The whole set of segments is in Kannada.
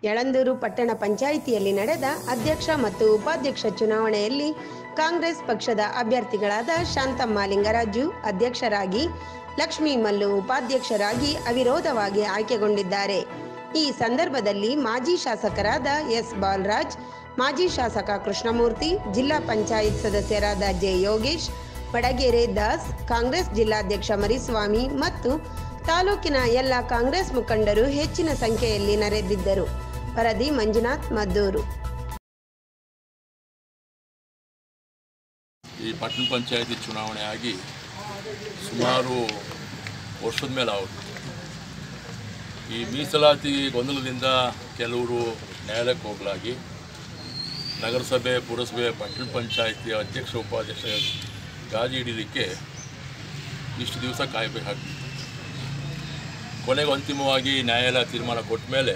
ಯಳಂದೂರು ಪಟ್ಟಣ ಪಂಚಾಯಿತಿಯಲ್ಲಿ ನಡೆದ ಅಧ್ಯಕ್ಷ ಮತ್ತು ಉಪಾಧ್ಯಕ್ಷ ಚುನಾವಣೆಯಲ್ಲಿ ಕಾಂಗ್ರೆಸ್ ಪಕ್ಷದ ಅಭ್ಯರ್ಥಿಗಳಾದ ಶಾಂತಮ್ಮ ಲಿಂಗರಾಜು ಅಧ್ಯಕ್ಷರಾಗಿ ಲಕ್ಷ್ಮೀ ಮಲ್ಲು ಉಪಾಧ್ಯಕ್ಷರಾಗಿ ಅವಿರೋಧವಾಗಿ ಆಯ್ಕೆಗೊಂಡಿದ್ದಾರೆ ಈ ಸಂದರ್ಭದಲ್ಲಿ ಮಾಜಿ ಶಾಸಕರಾದ ಎಸ್ ಬಾಲರಾಜ್ ಮಾಜಿ ಶಾಸಕ ಕೃಷ್ಣಮೂರ್ತಿ ಜಿಲ್ಲಾ ಪಂಚಾಯತ್ ಸದಸ್ಯರಾದ ಜೆ ಯೋಗೇಶ್ ವಡಗೇರೆ ದಾಸ್ ಕಾಂಗ್ರೆಸ್ ಜಿಲ್ಲಾಧ್ಯಕ್ಷ ಮರಿಸ್ವಾಮಿ ಮತ್ತು ತಾಲೂಕಿನ ಎಲ್ಲ ಕಾಂಗ್ರೆಸ್ ಮುಖಂಡರು ಹೆಚ್ಚಿನ ಸಂಖ್ಯೆಯಲ್ಲಿ ನೆರೆದಿದ್ದರು ವರದಿ ಮಂಜುನಾಥ್ ಮದ್ದೂರು ಈ ಪಟ್ಟಣ ಪಂಚಾಯತಿ ಚುನಾವಣೆ ಆಗಿ ಸುಮಾರು ವರ್ಷದ ಮೇಲೆ ಆಗುತ್ತೆ ಈ ಮೀಸಲಾತಿ ಗೊಂದಲದಿಂದ ಕೆಲವರು ನ್ಯಾಯಾಲಯಕ್ಕೆ ಹೋಗಲಾಗಿ ನಗರಸಭೆ ಪುರಸಭೆ ಪಟ್ಟಣ ಪಂಚಾಯತಿಯ ಅಧ್ಯಕ್ಷ ಉಪಾಧ್ಯಕ್ಷ ಗಾಜಿ ಹಿಡಿಲಿಕ್ಕೆ ಇಷ್ಟು ದಿವಸ ಕಾಯಬೇಕಾಗ್ತದೆ ಕೊನೆಗೆ ಅಂತಿಮವಾಗಿ ನ್ಯಾಯಾಲಯ ತೀರ್ಮಾನ ಕೊಟ್ಟ ಮೇಲೆ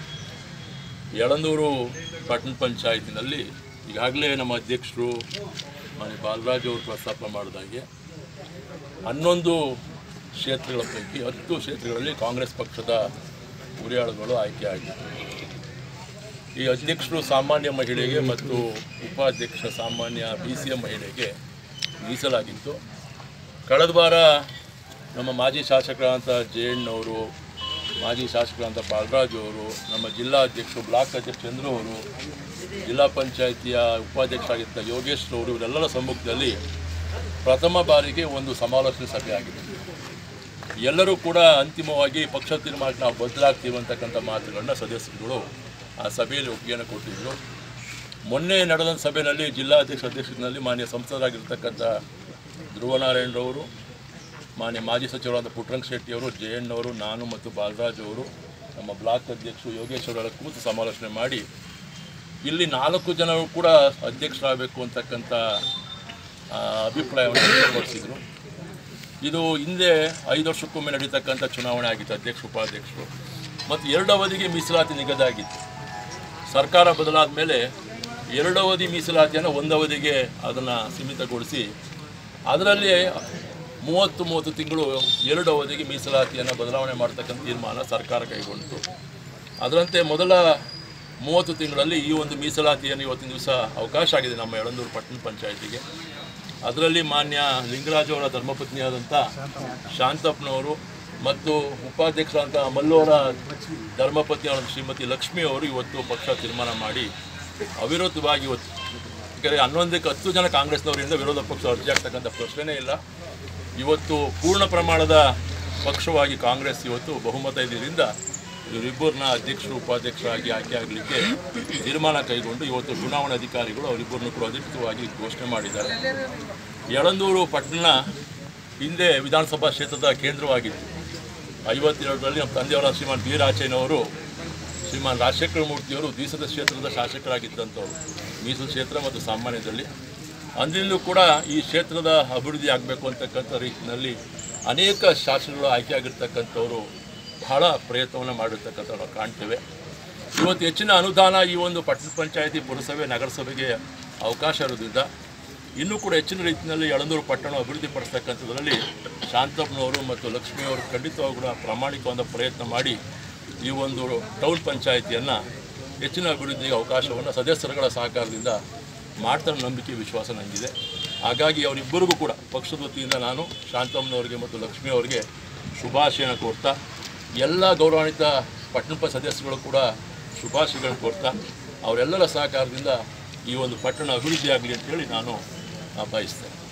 ಯಳಂದೂರು ಪಟ್ಟಣ ಪಂಚಾಯತಿನಲ್ಲಿ ಈಗಾಗಲೇ ನಮ್ಮ ಅಧ್ಯಕ್ಷರು ಮಾನ್ಯ ಬಾಲರಾಜ್ ಅವರು ಪ್ರಸ್ತಾಪ ಮಾಡಿದಾಗೆ ಹನ್ನೊಂದು ಕ್ಷೇತ್ರಗಳ ಪೈಕಿ ಹತ್ತು ಕ್ಷೇತ್ರಗಳಲ್ಲಿ ಕಾಂಗ್ರೆಸ್ ಪಕ್ಷದ ಉರಿಯಾಳುಗಳು ಆಯ್ಕೆಯಾಗಿವೆ ಈ ಅಧ್ಯಕ್ಷರು ಸಾಮಾನ್ಯ ಮಹಿಳೆಗೆ ಮತ್ತು ಉಪಾಧ್ಯಕ್ಷ ಸಾಮಾನ್ಯ ಬಿ ಸಿ ಎಂ ಮಹಿಳೆಗೆ ಮೀಸಲಾಗಿತ್ತು ಕಳೆದ ವಾರ ನಮ್ಮ ಮಾಜಿ ಶಾಸಕರಾದಂಥ ಜಯಣ್ಣವರು ಮಾಜಿ ಶಾಸಕರಾದಂಥ ಬಾಲರಾಜ್ ಅವರು ನಮ್ಮ ಜಿಲ್ಲಾ ಅಧ್ಯಕ್ಷರು ಬ್ಲಾಕ್ ಅಧ್ಯಕ್ಷ ಚಂದ್ರು ಅವರು ಜಿಲ್ಲಾ ಪಂಚಾಯಿತಿಯ ಉಪಾಧ್ಯಕ್ಷರಾಗಿದ್ದ ಯೋಗೇಶ್ ಅವರು ಇವರೆಲ್ಲರ ಸಮ್ಮುಖದಲ್ಲಿ ಪ್ರಥಮ ಬಾರಿಗೆ ಒಂದು ಸಮಾಲೋಚನೆ ಸಭೆ ಆಗಿದೆ ಎಲ್ಲರೂ ಕೂಡ ಅಂತಿಮವಾಗಿ ಪಕ್ಷ ತೀರ್ಮಾನಕ್ಕೆ ನಾವು ಬದಲಾಗ್ತೀವಿ ಅಂತಕ್ಕಂಥ ಮಾತುಗಳನ್ನ ಸದಸ್ಯರುಗಳು ಆ ಸಭೆಯಲ್ಲಿ ಒಪ್ಪಿಗೆಯನ್ನು ಕೊಟ್ಟಿದ್ದರು ಮೊನ್ನೆ ನಡೆದ ಸಭೆಯಲ್ಲಿ ಜಿಲ್ಲಾಧ್ಯಕ್ಷ ಅಧ್ಯಕ್ಷರಲ್ಲಿ ಮಾನ್ಯ ಸಂಸದರಾಗಿರ್ತಕ್ಕಂಥ ಧ್ರುವನಾರಾಯಣರವರು ಮಾನ್ಯ ಮಾಜಿ ಸಚಿವರಾದ ಪುಟ್ಟರಂಗ ಶೆಟ್ಟಿಯವರು ಜಯಣ್ಣವರು ನಾನು ಮತ್ತು ಬಾಲರಾಜ್ ಅವರು ನಮ್ಮ ಬ್ಲಾಕ್ ಅಧ್ಯಕ್ಷರು ಯೋಗೇಶ್ ಅವರೆಲ್ಲ ಕೂತು ಸಮಾಲೋಚನೆ ಮಾಡಿ ಇಲ್ಲಿ ನಾಲ್ಕು ಜನರು ಕೂಡ ಅಧ್ಯಕ್ಷರಾಗಬೇಕು ಅಂತಕ್ಕಂಥ ಆ, ಅಭಿಪ್ರಾಯವನ್ನು ವ್ಯಕ್ತಪಡಿಸಿದರು ಇದು ಹಿಂದೆ ಐದು ವರ್ಷಕ್ಕೊಮ್ಮೆ ನಡೀತಕ್ಕಂಥ ಚುನಾವಣೆ ಆಗಿತ್ತು ಅಧ್ಯಕ್ಷ ಉಪಾಧ್ಯಕ್ಷರು ಮತ್ತು ಎರಡು ಅವಧಿಗೆ ಮೀಸಲಾತಿ ನಿಗದಿ ಆಗಿತ್ತು ಸರ್ಕಾರ ಬದಲಾದ ಮೇಲೆ ಎರಡು ಅವಧಿ ಮೀಸಲಾತಿಯನ್ನು ಒಂದು ಅವಧಿಗೆ ಅದನ್ನು ಸೀಮಿತಗೊಳಿಸಿ ಅದರಲ್ಲಿ ಮೂವತ್ತು ಮೂವತ್ತು ತಿಂಗಳು ಎರಡು ಅವಧಿಗೆ ಮೀಸಲಾತಿಯನ್ನು ಬದಲಾವಣೆ ಮಾಡ್ತಕ್ಕಂಥ ತೀರ್ಮಾನ ಸರ್ಕಾರ ಕೈಗೊಂಡಿತು ಅದರಂತೆ ಮೊದಲ ಮೂವತ್ತು ತಿಂಗಳಲ್ಲಿ ಈ ಒಂದು ಮೀಸಲಾತಿಯನ್ನು ಇವತ್ತಿನ ದಿವಸ ಅವಕಾಶ ಆಗಿದೆ ನಮ್ಮ ಯಳಂದೂರು ಪಟ್ಟಣ ಪಂಚಾಯತಿಗೆ ಅದರಲ್ಲಿ ಮಾನ್ಯ ಲಿಂಗರಾಜ್ ಅವರ ಧರ್ಮಪತ್ನಿಯಾದಂಥ ಶಾಂತಪ್ಪನವರು ಮತ್ತು ಉಪಾಧ್ಯಕ್ಷರಾದಂಥ ಮಲ್ಲೋರ ಧರ್ಮಪತ್ನಿಯಾದ ಶ್ರೀಮತಿ ಲಕ್ಷ್ಮಿ ಅವರು ಇವತ್ತು ಪಕ್ಷ ತೀರ್ಮಾನ ಮಾಡಿ ಅವಿರೋಧವಾಗಿ ಇವತ್ತು ಯಾಕಂದರೆ ಹನ್ನೊಂದಕ್ಕೆ ಹತ್ತು ಜನ ಕಾಂಗ್ರೆಸ್ನವರಿಂದ ವಿರೋಧ ಪಕ್ಷ ಅರ್ಜಿ ಆಗ್ತಕ್ಕಂಥ ಪ್ರಶ್ನೆನೇ ಇಲ್ಲ ಇವತ್ತು ಪೂರ್ಣ ಪ್ರಮಾಣದ ಪಕ್ಷವಾಗಿ ಕಾಂಗ್ರೆಸ್ ಇವತ್ತು ಬಹುಮತ ಇದರಿಂದ ಇವರಿಬ್ಬರನ್ನ ಅಧ್ಯಕ್ಷರು ಉಪಾಧ್ಯಕ್ಷರಾಗಿ ಆಯ್ಕೆ ಆಗಲಿಕ್ಕೆ ತೀರ್ಮಾನ ಕೈಗೊಂಡು ಇವತ್ತು ಚುನಾವಣಾ ಅಧಿಕಾರಿಗಳು ಅವರಿಬ್ಬರನ್ನು ಕೂಡ ಅಧಿಕೃತವಾಗಿ ಘೋಷಣೆ ಮಾಡಿದ್ದಾರೆ ಯಳಂದೂರು ಪಟ್ಟಣ ಹಿಂದೆ ವಿಧಾನಸಭಾ ಕ್ಷೇತ್ರದ ಕೇಂದ್ರವಾಗಿತ್ತು ಐವತ್ತೆರಡರಲ್ಲಿ ನಮ್ಮ ತಂದೆಯವರ ಶ್ರೀಮಾನ್ ಬಿ ರಾಚಯ್ಯನವರು ಶ್ರೀಮಾನ್ ರಾಜಶೇಖರ ಮೂರ್ತಿಯವರು ದ್ವಿಸದ ಕ್ಷೇತ್ರದ ಶಾಸಕರಾಗಿದ್ದಂಥವ್ರು ಮೀಸಲು ಕ್ಷೇತ್ರ ಮತ್ತು ಸಾಮಾನ್ಯದಲ್ಲಿ ಅಂದಿನಿಂದಲೂ ಕೂಡ ಈ ಕ್ಷೇತ್ರದ ಅಭಿವೃದ್ಧಿ ಆಗಬೇಕು ಅಂತಕ್ಕಂಥ ರೀತಿಯಲ್ಲಿ ಅನೇಕ ಶಾಸಕರು ಆಯ್ಕೆಯಾಗಿರ್ತಕ್ಕಂಥವರು ಬಹಳ ಪ್ರಯತ್ನವನ್ನು ಮಾಡಿರ್ತಕ್ಕಂಥವ್ರು ನಾವು ಕಾಣ್ತೇವೆ ಇವತ್ತು ಹೆಚ್ಚಿನ ಅನುದಾನ ಈ ಒಂದು ಪಟ್ಟಣ ಪಂಚಾಯತಿ ಪುರಸಭೆ ನಗರಸಭೆಗೆ ಅವಕಾಶ ಇರೋದ್ರಿಂದ ಇನ್ನೂ ಕೂಡ ಹೆಚ್ಚಿನ ರೀತಿಯಲ್ಲಿ ಯಳಂದೂರು ಪಟ್ಟಣ ಅಭಿವೃದ್ಧಿ ಪಡಿಸ್ತಕ್ಕಂಥದ್ರಲ್ಲಿ ಶಾಂತಪ್ಪನವರು ಮತ್ತು ಲಕ್ಷ್ಮಿಯವರು ಖಂಡಿತವಾಗೂ ಕೂಡ ಪ್ರಾಮಾಣಿಕವಾದ ಪ್ರಯತ್ನ ಮಾಡಿ ಈ ಒಂದು ಟೌನ್ ಪಂಚಾಯಿತಿಯನ್ನು ಹೆಚ್ಚಿನ ಅಭಿವೃದ್ಧಿಗೆ ಅವಕಾಶವನ್ನು ಸದಸ್ಯರುಗಳ ಸಹಕಾರದಿಂದ ಮಾಡ್ತಾರೆ ನಂಬಿಕೆ ವಿಶ್ವಾಸ ನನಗಿದೆ ಹಾಗಾಗಿ ಅವರಿಬ್ಬರಿಗೂ ಕೂಡ ಪಕ್ಷದ ವತಿಯಿಂದ ನಾನು ಶಾಂತಮ್ಮನವರಿಗೆ ಮತ್ತು ಲಕ್ಷ್ಮಿ ಅವರಿಗೆ ಶುಭಾಶಯನ ಕೋರ್ತಾ ಎಲ್ಲ ಗೌರವಾನ್ವಿತ ಪಟ್ಟಣ ಪ ಸದಸ್ಯರುಗಳು ಕೂಡ ಶುಭಾಶಯಗಳನ್ನು ಕೋರ್ತಾ ಅವರೆಲ್ಲರ ಸಹಕಾರದಿಂದ ಈ ಒಂದು ಪಟ್ಟಣ ಅಭಿವೃದ್ಧಿ ಆಗಲಿ ಅಂತೇಳಿ ನಾನು ಆ, ಬಯಸ್ತೇನೆ